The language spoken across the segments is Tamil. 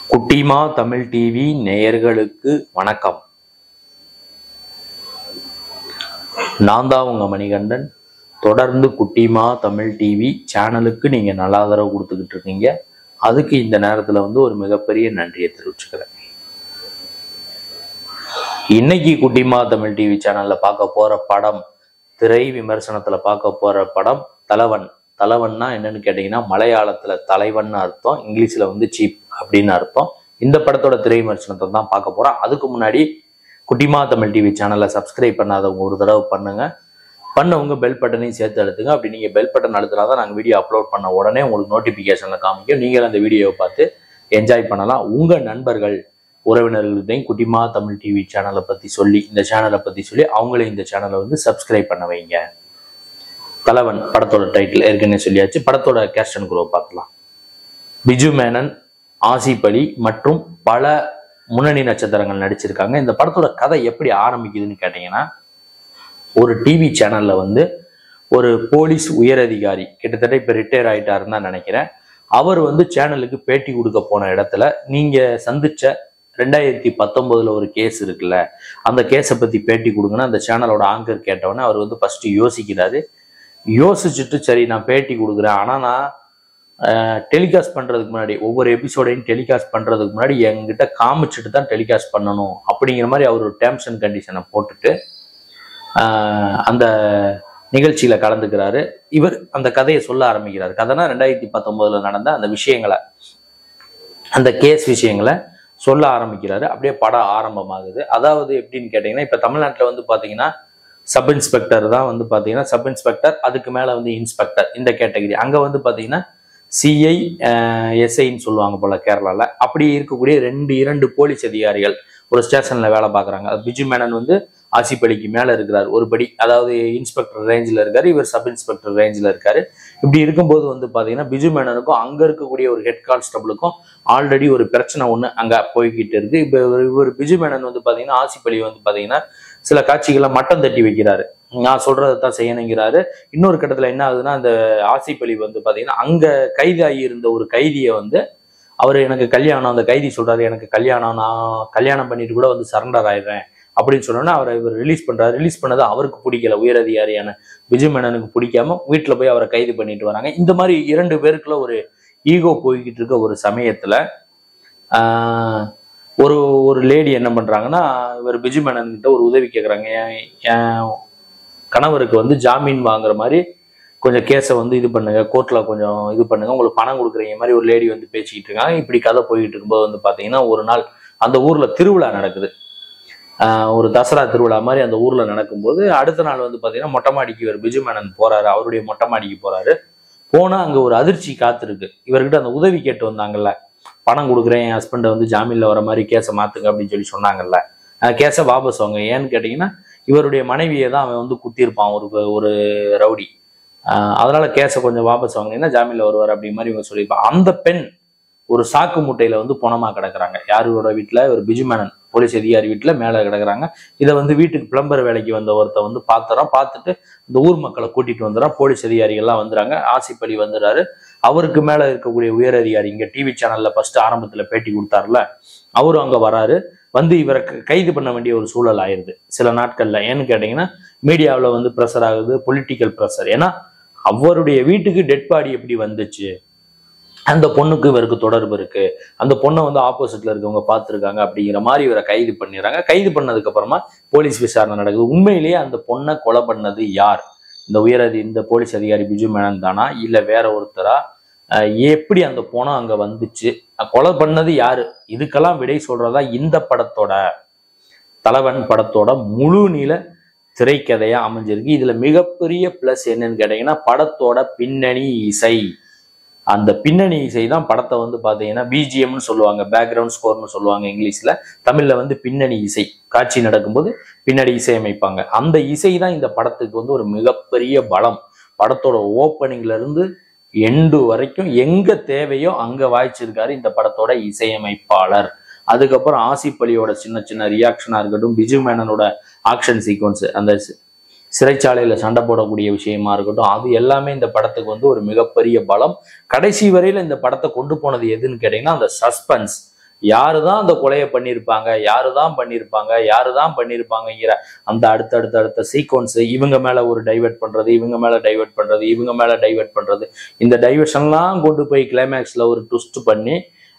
குட்டிமா தமிழ் டிவி நேயர்களுக்கு வணக்கம் நான் தான் உங்க மணிகண்டன் தொடர்ந்து குட்டிமா தமிழ் டிவி சேனலுக்கு நீங்க நல்ல ஆதரவு கொடுத்துக்கிட்டு இருக்கீங்க அதுக்கு இந்த நேரத்துல வந்து ஒரு மிகப்பெரிய நன்றியை தெரிவிச்சுக்கிறேன் இன்னைக்கு குட்டிமா தமிழ் டிவி சேனல்ல பார்க்க போற படம் திரை விமர்சனத்துல பார்க்க போற படம் தலைவன் தலைவன்னா என்னன்னு கேட்டீங்கன்னா மலையாளத்துல தலைவன் அர்த்தம் இங்கிலீஷ்ல வந்து சீப் அப்படின்னு அர்த்தம் இந்த படத்தோட திரை விமர்சனத்தை தான் பார்க்க போறோம் அதுக்கு முன்னாடி குட்டிமா தமிழ் டிவி சேனலை சப்ஸ்கிரைப் பண்ணாதவங்க ஒரு தடவை பண்ணுங்க பண்ணவங்க பெல் பட்டனையும் சேர்த்து அழுத்துங்க அப்படி நீங்க பெல் பட்டன் அழுத்தினா தான் நாங்கள் வீடியோ அப்லோட் பண்ண உடனே உங்களுக்கு நோட்டிஃபிகேஷன்ல காமிக்கும் நீங்கள் அந்த வீடியோவை பார்த்து என்ஜாய் பண்ணலாம் உங்க நண்பர்கள் உறவினர்கள்ட்டையும் குட்டிமா தமிழ் டிவி சேனலை பத்தி சொல்லி இந்த சேனலை பத்தி சொல்லி அவங்களே இந்த சேனலை வந்து சப்ஸ்கிரைப் பண்ண வைங்க தலைவன் படத்தோட டைட்டில் ஏற்கனவே சொல்லியாச்சு படத்தோட கேஸ்ட் அண்ட் குரோ பார்க்கலாம் பிஜு மேனன் ஆசிப் அலி மற்றும் பல முன்னணி நட்சத்திரங்கள் நடிச்சிருக்காங்க இந்த படத்தோட கதை எப்படி ஆரம்பிக்குதுன்னு கேட்டீங்கன்னா ஒரு டிவி சேனல்ல வந்து ஒரு போலீஸ் உயரதிகாரி கிட்டத்தட்ட இப்ப ரிட்டையர் ஆயிட்டாருன்னு தான் நினைக்கிறேன் அவர் வந்து சேனலுக்கு பேட்டி கொடுக்க போன இடத்துல நீங்க சந்திச்ச ரெண்டாயிரத்தி பத்தொன்பதுல ஒரு கேஸ் இருக்குல்ல அந்த கேஸை பத்தி பேட்டி கொடுங்கன்னா அந்த சேனலோட ஆங்கர் கேட்டவொடனே அவர் வந்து ஃபர்ஸ்ட் யோசிக்கிறாரு யோசிச்சுட்டு சரி நான் பேட்டி கொடுக்குறேன் ஆனா நான் டெலிகாஸ்ட் பண்றதுக்கு முன்னாடி ஒவ்வொரு எபிசோடையும் டெலிகாஸ்ட் பண்றதுக்கு முன்னாடி என்கிட்ட காமிச்சிட்டு தான் டெலிகாஸ்ட் பண்ணணும் அப்படிங்கிற மாதிரி அவர் ஒரு டேர்ம்ஸ் அண்ட் கண்டிஷனை போட்டுட்டு ஆஹ் அந்த நிகழ்ச்சியில கலந்துக்கிறாரு இவர் அந்த கதையை சொல்ல ஆரம்பிக்கிறார் கதைனா ரெண்டாயிரத்தி பத்தொன்பதுல நடந்த அந்த விஷயங்களை அந்த கேஸ் விஷயங்களை சொல்ல ஆரம்பிக்கிறாரு அப்படியே படம் ஆரம்பமாகுது அதாவது எப்படின்னு கேட்டிங்கன்னா இப்போ தமிழ்நாட்டில் வந்து பார்த்தீங்கன்னா சப் இன்ஸ்பெக்டர் தான் வந்து பார்த்தீங்கன்னா சப் இன்ஸ்பெக்டர் அதுக்கு மேலே வந்து இன்ஸ்பெக்டர் இந்த கேட்டகரி அங்கே வந்து பார்த்தீங்கன்னா சிஐ எஸ்ஐன்னு சொல்லுவாங்க போல கேரளாவில் அப்படி இருக்கக்கூடிய ரெண்டு இரண்டு போலீஸ் அதிகாரிகள் ஒரு ஸ்டேஷனில் வேலை பார்க்குறாங்க பிஜு மேனன் வந்து ஆசிப் அலிக்கு மேலே இருக்கிறார் ஒரு படி அதாவது இன்ஸ்பெக்டர் ரேஞ்சில் இருக்காரு இவர் சப் இன்ஸ்பெக்டர் ரேஞ்சில் இருக்காரு இப்படி இருக்கும்போது வந்து பார்த்தீங்கன்னா பிஜு மேனனுக்கும் அங்கே இருக்கக்கூடிய ஒரு ஹெட் கான்ஸ்டபிளுக்கும் ஆல்ரெடி ஒரு பிரச்சனை ஒன்று அங்கே போய்கிட்டு இருக்கு இப்போ இவர் இவர் பிஜு மேனன் வந்து பார்த்தீங்கன்னா ஆசிப் அலி வந்து பார்த்தீங்கன்னா சில காட்சிகளை மட்டம் தட்டி வைக்கிறாரு நான் சொல்றதை தான் செய்யணுங்கிறாரு இன்னொரு கட்டத்தில் என்ன ஆகுதுன்னா அந்த ஆசிப் அலி வந்து பார்த்தீங்கன்னா அங்கே கைதாகி இருந்த ஒரு கைதியை வந்து அவர் எனக்கு கல்யாணம் அந்த கைதி சொல்றாரு எனக்கு கல்யாணம் நான் கல்யாணம் பண்ணிட்டு கூட வந்து சரண்டர் ஆயிடுறேன் அப்படின்னு சொன்னோன்னா அவரை இவர் ரிலீஸ் பண்றாரு ரிலீஸ் பண்ணது அவருக்கு பிடிக்கல உயரதிகாரியான விஜய் மேனனுக்கு பிடிக்காம வீட்டுல போய் அவரை கைது பண்ணிட்டு வராங்க இந்த மாதிரி இரண்டு பேருக்குள்ள ஒரு ஈகோ போய்கிட்டு இருக்க ஒரு சமயத்துல ஆஹ், ஒரு ஒரு லேடி என்ன பண்றாங்கன்னா இவர் பிஜு மேனன் கிட்ட ஒரு உதவி கேட்குறாங்க என் என் கணவருக்கு வந்து ஜாமீன் வாங்குற மாதிரி கொஞ்சம் கேஸை வந்து இது பண்ணுங்க கோர்ட்ல கொஞ்சம் இது பண்ணுங்க உங்களுக்கு பணம் கொடுக்குறீங்க மாதிரி ஒரு லேடி வந்து பேசிக்கிட்டு இருக்காங்க இப்படி கதை போய்கிட்டு இருக்கும்போது வந்து பாத்தீங்கன்னா ஒரு நாள் அந்த ஊர்ல திருவிழா நடக்குது ஆஹ் ஒரு தசரா திருவிழா மாதிரி அந்த ஊர்ல நடக்கும்போது அடுத்த நாள் வந்து பாத்தீங்கன்னா மொட்டை மாடிக்கு இவர் பிஜு மேனன் போறாரு அவருடைய மொட்டை மாடிக்கு போறாரு போனா அங்க ஒரு அதிர்ச்சி காத்திருக்கு இவர்கிட்ட அந்த உதவி கேட்டு வந்தாங்கல்ல பணம் கொடுக்குறேன் என் ஹஸ்பண்டை வந்து ஜாமீன்ல வர மாதிரி கேஸை மாத்துங்க அப்படின்னு சொல்லி சொன்னாங்கல்ல கேஸை வாபஸ் வாங்க ஏன்னு கேட்டீங்கன்னா இவருடைய மனைவியை தான் அவன் வந்து குத்திருப்பான் ஒரு ஒரு ரவுடி ஆஹ் அதனால கேஸை கொஞ்சம் வாபஸ் வாங்கினீங்கன்னா ஜாமீன்ல வருவார் அப்படி மாதிரி இவங்க சொல்லியிருப்பான் அந்த பெண் ஒரு சாக்கு மூட்டையில வந்து பணமா கிடக்குறாங்க யாரோட வீட்டுல ஒரு பிஜுமேனன் போலீஸ் அதிகாரி வீட்டுல மேல கிடக்குறாங்க இதை வந்து வீட்டுக்கு பிளம்பர் வேலைக்கு வந்த ஒருத்த வந்து பாத்துறான் பார்த்துட்டு இந்த ஊர் மக்களை கூட்டிட்டு வந்துடுறான் போலீஸ் அதிகாரிகள்லாம் வந்துடுறாங்க ஆசிப் அலி வந்துடுறாரு அவருக்கு மேல இருக்கக்கூடிய உயர் அதிகாரி இங்க டிவி சேனல்ல ஃபர்ஸ்ட் ஆரம்பத்துல பேட்டி கொடுத்தாருல அவரும் அங்க வராரு வந்து இவரை க- கைது பண்ண வேண்டிய ஒரு சூழல் ஆயிருது சில நாட்கள்ல ஏன்னு கேட்டீங்கன்னா மீடியாவில் வந்து ப்ரெஷர் ஆகுது பொலிட்டிக்கல் ப்ரெஷர் ஏன்னா அவருடைய வீட்டுக்கு டெட் பாடி எப்படி வந்துச்சு அந்த பொண்ணுக்கு இவருக்கு தொடர்பு இருக்கு அந்த பொண்ணை வந்து ஆப்போசிட்ல இருக்கவங்க பார்த்துருக்காங்க அப்படிங்கிற மாதிரி இவரை கைது பண்ணிடுறாங்க கைது பண்ணதுக்கு அப்புறமா போலீஸ் விசாரணை நடக்குது உண்மையிலேயே அந்த பொண்ணை கொலை பண்ணது யார் இந்த உயரதி இந்த போலீஸ் அதிகாரி பிஜு மேனன் தானா இல்ல வேற ஒருத்தரா அஹ் எப்படி அந்த பொணம் அங்க வந்துச்சு அஹ் கொலை பண்ணது யாரு இதுக்கெல்லாம் விடை சொல்றதா இந்த படத்தோட தலைவன் படத்தோட முழு நீள திரைக்கதையா அமைஞ்சிருக்கு இதுல மிகப்பெரிய பிளஸ் என்னன்னு கேட்டீங்கன்னா படத்தோட பின்னணி இசை அந்த பின்னணி இசை தான் படத்தை வந்து பாத்தீங்கன்னா பிஜிஎம்னு சொல்லுவாங்க பேக்ரவுண்ட் ஸ்கோர்னு சொல்லுவாங்க இங்கிலீஷ்ல தமிழ்ல வந்து பின்னணி இசை காட்சி நடக்கும்போது பின்னாடி இசை அமைப்பாங்க அந்த இசை தான் இந்த படத்துக்கு வந்து ஒரு மிகப்பெரிய பலம் படத்தோட ஓப்பனிங்ல இருந்து எண்டு வரைக்கும் எங்க தேவையோ அங்க வாய்ச்சிருக்காரு இந்த படத்தோட இசையமைப்பாளர் அதுக்கப்புறம் ஆசிப் அலியோட சின்ன சின்ன ரியாக்ஷனா இருக்கட்டும் பிஜு மேனனோட ஆக்ஷன் சீக்வன்ஸ் அந்த சி- சிறைச்சாலையில சண்டை போடக்கூடிய விஷயமா இருக்கட்டும் அது எல்லாமே இந்த படத்துக்கு வந்து ஒரு மிகப்பெரிய பலம் கடைசி வரையில இந்த படத்தை கொண்டு போனது எதுன்னு கேட்டீங்கன்னா அந்த சஸ்பென்ஸ் யாரு தான் அந்த கொலையை பண்ணியிருப்பாங்க யாரு தான் பண்ணியிருப்பாங்க யாரு தான் பண்ணியிருப்பாங்கங்கிற அந்த அடுத்தடுத்த அடுத்த சீக்வன்ஸ் இவங்க மேல ஒரு டைவர்ட் பண்றது இவங்க மேல டைவர்ட் பண்றது இவங்க மேல டைவர்ட் பண்றது இந்த டைவர்ஷன்லாம் கொண்டு போய் கிளைமேக்ஸ்ல ஒரு ட்விஸ்ட் பண்ணி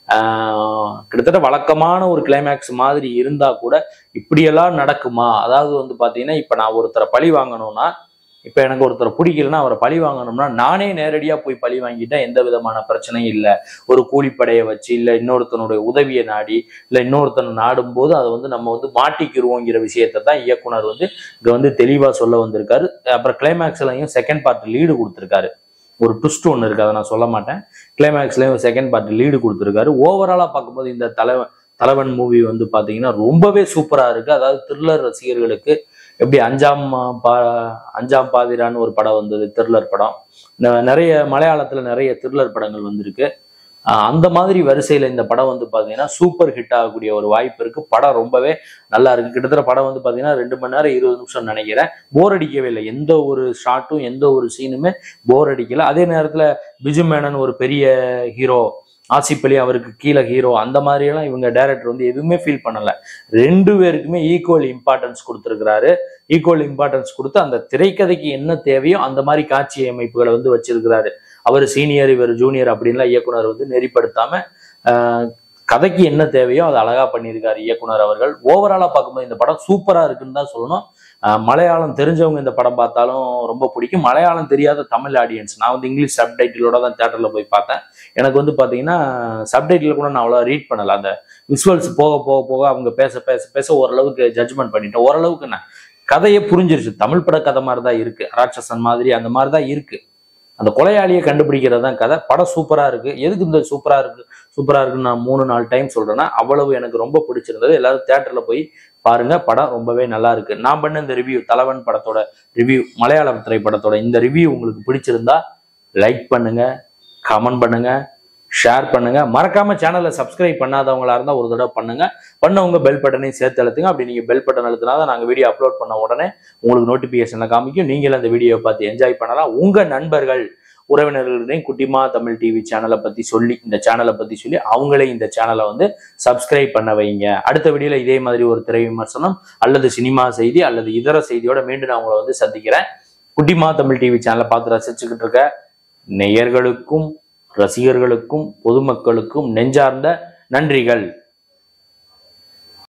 ஆஹ், கிட்டத்தட்ட வழக்கமான ஒரு கிளைமேக்ஸ் மாதிரி இருந்தா கூட இப்படியெல்லாம் நடக்குமா அதாவது வந்து பாத்தீங்கன்னா இப்ப நான் ஒருத்தரை பழி வாங்கணும்னா இப்ப எனக்கு ஒருத்தரை பிடிக்கலன்னா அவரை பழி வாங்கணும்னா நானே நேரடியா போய் பழி வாங்கிட்டா எந்த விதமான பிரச்சனையும் இல்லை ஒரு கூலிப்படையை வச்சு இல்ல இன்னொருத்தனுடைய உதவியை நாடி இல்ல இன்னொருத்தனை நாடும் போது அதை வந்து நம்ம வந்து மாட்டிக்கிருவோங்கிற விஷயத்தை தான் இயக்குனர் வந்து இங்க வந்து தெளிவா சொல்ல வந்திருக்காரு அப்புறம் கிளைமேக்ஸ்லயும் செகண்ட் பார்ட் லீடு கொடுத்திருக்காரு ஒரு ட்விஸ்ட் ஒன்று இருக்கு அதை நான் சொல்ல மாட்டேன் கிளைமேக்ஸ்லயும் செகண்ட் பார்ட் லீடு கொடுத்திருக்காரு ஓவராலா பார்க்கும்போது இந்த தலைவன் தலைவன் மூவி வந்து பாத்தீங்கன்னா ரொம்பவே சூப்பரா இருக்கு அதாவது த்ரில்லர் ரசிகர்களுக்கு எப்படி அஞ்சாம் பா அஞ்சாம் பாதிரான்னு ஒரு படம் வந்தது த்ரில்லர் படம் ந- நிறைய மலையாளத்துல நிறைய த்ரில்லர் படங்கள் வந்திருக்கு ஆஹ் அந்த மாதிரி வரிசையில இந்த படம் வந்து பாத்தீங்கன்னா சூப்பர் ஹிட் ஆகக்கூடிய ஒரு வாய்ப்பு இருக்கு படம் ரொம்பவே நல்லா இருக்கு கிட்டத்தட்ட படம் வந்து பாத்தீங்கன்னா ரெண்டு மணி நேரம் இருபது நிமிஷம் நினைக்கிறேன் போர் அடிக்கவே இல்லை எந்த ஒரு ஷாட்டும் எந்த ஒரு சீனுமே போர் அடிக்கல அதே நேரத்துல பிஜு மேனன் ஒரு பெரிய ஹீரோ ஆசிப் அலி அவருக்கு கீழே ஹீரோ அந்த மாதிரியெல்லாம் இவங்க டைரக்டர் வந்து எதுவுமே ஃபீல் பண்ணல ரெண்டு பேருக்குமே ஈக்குவல் இம்பார்ட்டன்ஸ் கொடுத்துருக்கிறாரு ஈக்குவல் இம்பார்ட்டன்ஸ் கொடுத்து அந்த திரைக்கதைக்கு என்ன தேவையோ அந்த மாதிரி காட்சி அமைப்புகளை வந்து வச்சிருக்கிறாரு அவர் சீனியர் இவர் ஜூனியர் அப்படின்லாம் இயக்குனர் வந்து நெறிப்படுத்தாம ஆஹ், கதைக்கு என்ன தேவையோ அதை அழகா பண்ணியிருக்காரு இயக்குனர் அவர்கள் ஓவராலா பார்க்கும்போது இந்த படம் சூப்பரா இருக்குன்னு தான் சொல்லணும் ஆஹ், மலையாளம் தெரிஞ்சவங்க இந்த படம் பார்த்தாலும் ரொம்ப பிடிக்கும் மலையாளம் தெரியாத தமிழ் ஆடியன்ஸ் நான் வந்து இங்கிலீஷ் சப்டைட்டிலோட தான் தேட்டர்ல போய் பார்த்தேன் எனக்கு வந்து பாத்தீங்கன்னா சப்டைட்டில் கூட நான் அவ்வளோ ரீட் பண்ணல அந்த விசுவல்ஸ் போக போக போக அவங்க பேச பேச பேச ஓரளவுக்கு ஜட்ஜ்மெண்ட் பண்ணிட்டேன் ஓரளவுக்கு என்ன கதையே புரிஞ்சிருச்சு தமிழ் பட கதை மாதிரி தான் இருக்கு ராட்சசன் மாதிரி அந்த மாதிரி தான் இருக்கு அந்த கொலையாளியை கண்டுபிடிக்கிறது தான் கதை படம் சூப்பரா இருக்கு எதுக்கு இந்த சூப்பரா இருக்கு சூப்பரா இருக்குன்னு நான் மூணு நாலு டைம் சொல்றேன்னா அவ்வளவு எனக்கு ரொம்ப பிடிச்சிருந்தது எல்லாரும் தேட்டர்ல போய் பாருங்க படம் ரொம்பவே நல்லா இருக்கு நான் பண்ண இந்த ரிவ்யூ தலைவன் படத்தோட ரிவ்யூ மலையாளம் திரைப்படத்தோட இந்த ரிவ்யூ உங்களுக்கு பிடிச்சிருந்தா லைக் பண்ணுங்க கமெண்ட் பண்ணுங்க ஷேர் பண்ணுங்க மறக்காம சேனலை சப்ஸ்கிரைப் பண்ணாதவங்களா இருந்தா ஒரு தடவை பண்ணுங்க பண்ணவங்க பெல் பட்டனையும் சேர்த்து அழுத்துங்க அப்படி நீங்க பெல் பட்டன் அழுத்தினா தான் நாங்க வீடியோ அப்லோட் பண்ண உடனே உங்களுக்கு நோட்டிபிகேஷன்ல காமிக்கும் நீங்களும் அந்த வீடியோவை பார்த்து என்ஜாய் பண்ணலாம் உங்க நண்பர்கள் உறவினர்களிடையும் குட்டிமா தமிழ் டிவி சேனலை பத்தி சொல்லி இந்த சேனலை பத்தி சொல்லி அவங்களே இந்த சேனலை வந்து சப்ஸ்கிரைப் பண்ண வைங்க அடுத்த வீடியோல இதே மாதிரி ஒரு திரை விமர்சனம் அல்லது சினிமா செய்தி அல்லது இதர செய்தியோட மீண்டும் நான் உங்களை வந்து சந்திக்கிறேன் குட்டிமா தமிழ் டிவி சேனலை பார்த்து ரசிச்சுக்கிட்டு இருக்க நேயர்களுக்கும் ரசிகர்களுக்கும் பொதுமக்களுக்கும் நெஞ்சார்ந்த நன்றிகள்